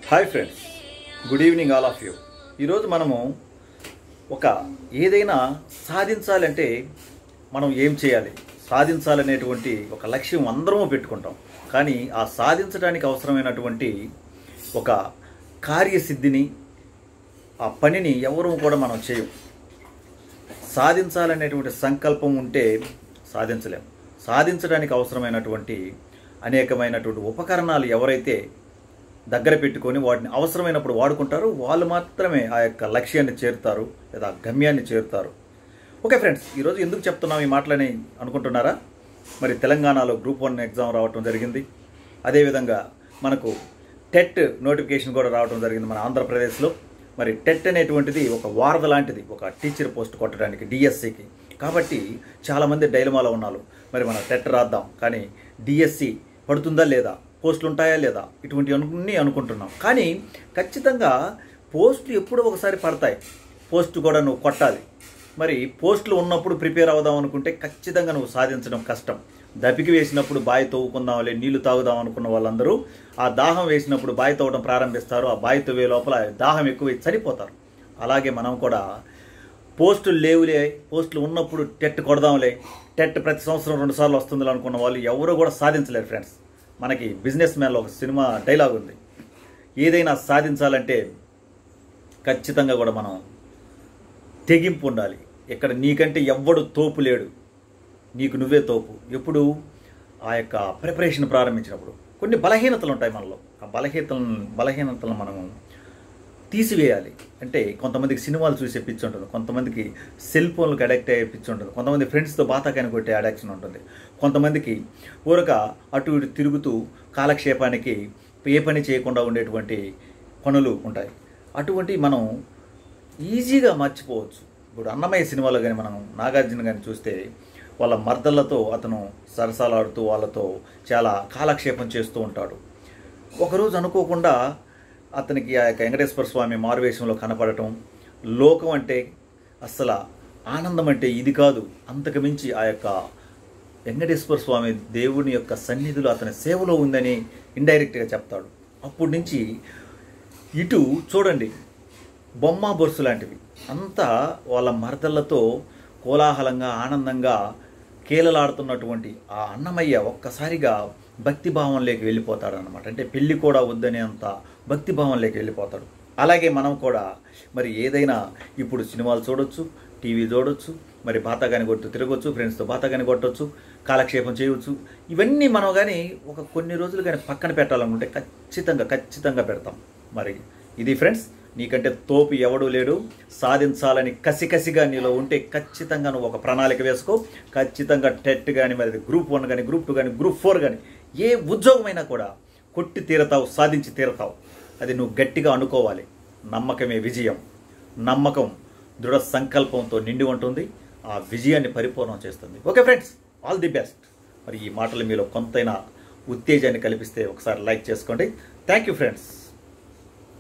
hi friends good evening all of you ఈరోజు మనము ఒక ఏదైనా సాధించాలంటే మనం ఏం చేయాలి సాధించాలనేటువంటి ఒక లక్ష్యం అందరము పెట్టుకుంటాం కానీ ఆ సాధించడానికి అవసరమైనటువంటి ఒక కార్యసిద్ధిని ఆ పనిని ఎవరూ కూడా మనం చేయం సాధించాలనేటువంటి సంకల్పం ఉంటే సాధించలేం సాధించడానికి అవసరమైనటువంటి అనేకమైనటువంటి ఉపకరణాలు ఎవరైతే దగ్గర పెట్టుకొని వాటిని అవసరమైనప్పుడు వాడుకుంటారో వాళ్ళు మాత్రమే ఆ యొక్క లక్ష్యాన్ని చేరుతారు లేదా గమ్యాన్ని చేరుతారు ఓకే ఫ్రెండ్స్ ఈరోజు ఎందుకు చెప్తున్నాం ఈ మాటలని అనుకుంటున్నారా మరి తెలంగాణలో గ్రూప్ వన్ ఎగ్జామ్ రావటం జరిగింది అదేవిధంగా మనకు టెట్ నోటిఫికేషన్ కూడా రావడం జరిగింది మన ఆంధ్రప్రదేశ్లో మరి టెట్ అనేటువంటిది ఒక వారధ లాంటిది ఒక టీచర్ పోస్ట్ కొట్టడానికి డిఎస్సికి కాబట్టి చాలామంది డైలమాలో ఉన్నారు మరి మనం టెట్ రాద్దాం కానీ డిఎస్సి పడుతుందా లేదా పోస్టులు ఉంటాయా లేదా ఇటువంటి అన్ని అనుకుంటున్నాం కానీ ఖచ్చితంగా పోస్టులు ఎప్పుడో ఒకసారి పడతాయి పోస్ట్ కూడా నువ్వు కొట్టాలి మరి పోస్టులు ఉన్నప్పుడు ప్రిపేర్ అవుదాం అనుకుంటే ఖచ్చితంగా నువ్వు సాధించడం కష్టం దపికి వేసినప్పుడు బావి తవ్వుకుందాంలే నీళ్లు తాగుదాం అనుకున్న వాళ్ళందరూ ఆ దాహం వేసినప్పుడు బావి తవ్వడం ప్రారంభిస్తారు ఆ బావి తవ్వే లోపల దాహం ఎక్కువ చనిపోతారు అలాగే మనం కూడా పోస్టులు లేవులే పోస్టులు ఉన్నప్పుడు టెట్ కొడదాంలే టెట్ ప్రతి సంవత్సరం రెండు సార్లు వస్తుంది అనుకున్న వాళ్ళు ఎవరు కూడా సాధించలేరు ఫ్రెండ్స్ మనకి బిజినెస్ మ్యాన్లో ఒక సినిమా డైలాగ్ ఉంది ఏదైనా సాధించాలంటే ఖచ్చితంగా కూడా మనం తెగింపు ఉండాలి ఇక్కడ నీకంటే ఎవ్వడు తోపు లేడు నీకు నువ్వే తోపు ఎప్పుడు ఆ యొక్క ప్రిపరేషన్ ప్రారంభించినప్పుడు కొన్ని బలహీనతలు ఉంటాయి మనలో ఆ బలహీనతలను బలహీనతలను మనము తీసివేయాలి అంటే కొంతమందికి సినిమాలు చూసే పిచ్చి ఉంటుంది కొంతమందికి సెల్ ఫోన్లకు అడాక్ట్ అయ్యే పిచ్చి ఉంటుంది కొంతమంది ఫ్రెండ్స్తో బాతాకాని కొట్టే అడాక్షన్ ఉంటుంది కొంతమందికి ఊరక అటు ఇటు తిరుగుతూ కాలక్షేపానికి ఏ పని చేయకుండా ఉండేటువంటి పనులు ఉంటాయి అటువంటి మనం ఈజీగా మర్చిపోవచ్చు ఇప్పుడు అన్నమయ్య సినిమాలో కానీ మనం నాగార్జున కానీ చూస్తే వాళ్ళ మర్దలతో అతను సరసాలాడుతూ వాళ్ళతో చాలా కాలక్షేపం చేస్తూ ఉంటాడు ఒకరోజు అనుకోకుండా అతనికి ఆ యొక్క వెంకటేశ్వర స్వామి మారువేషంలో కనపడటం లోకం అంటే అస్సలు ఆనందం అంటే ఇది కాదు అంతకు మించి ఆ యొక్క వెంకటేశ్వర స్వామి దేవుని యొక్క సన్నిధిలో అతని సేవలో ఉందని ఇండైరెక్ట్గా చెప్తాడు అప్పటి నుంచి ఇటు చూడండి బొమ్మ బొరుసు లాంటివి అంతా వాళ్ళ మరదళ్లతో కోలాహలంగా ఆనందంగా కీలలాడుతున్నటువంటి ఆ అన్నమయ్య ఒక్కసారిగా భక్తిభావంలోకి వెళ్ళిపోతాడు అనమాట అంటే పెళ్లి కూడా వద్దనేంత భక్తిభావంలోకి వెళ్ళిపోతాడు అలాగే మనం కూడా మరి ఏదైనా ఇప్పుడు సినిమాలు చూడొచ్చు టీవీ చూడొచ్చు మరి బాతాగాని కొట్టు తిరగొచ్చు ఫ్రెండ్స్తో బాతాగాని కొట్టొచ్చు కాలక్షేపం చేయవచ్చు ఇవన్నీ మనం కానీ ఒక కొన్ని రోజులు కానీ పక్కన పెట్టాలనుకుంటే ఖచ్చితంగా ఖచ్చితంగా పెడతాం మరి ఇది ఫ్రెండ్స్ నీకంటే తోపు ఎవడూ లేడు సాధించాలని కసికసిగా నీలో ఉంటే ఖచ్చితంగా నువ్వు ఒక ప్రణాళిక వేసుకో ఖచ్చితంగా టెట్ కానీ మరి గ్రూప్ వన్ కానీ గ్రూప్ టూ కానీ గ్రూప్ ఫోర్ కానీ ఏ ఉద్యోగమైనా కూడా కొట్టి తీరతావు సాధించి తీరతావు అది నువ్వు గట్టిగా అనుకోవాలి నమ్మకమే విజయం నమ్మకం దృఢ సంకల్పంతో నిండి ఉంటుంది ఆ విజయాన్ని పరిపూర్ణం చేస్తుంది okay friends all the best మరి ఈ మాటలు మీలో కొంతైనా ఉత్తేజాన్ని కల్పిస్తే ఒకసారి లైక్ చేసుకోండి థ్యాంక్ యూ ఫ్రెండ్స్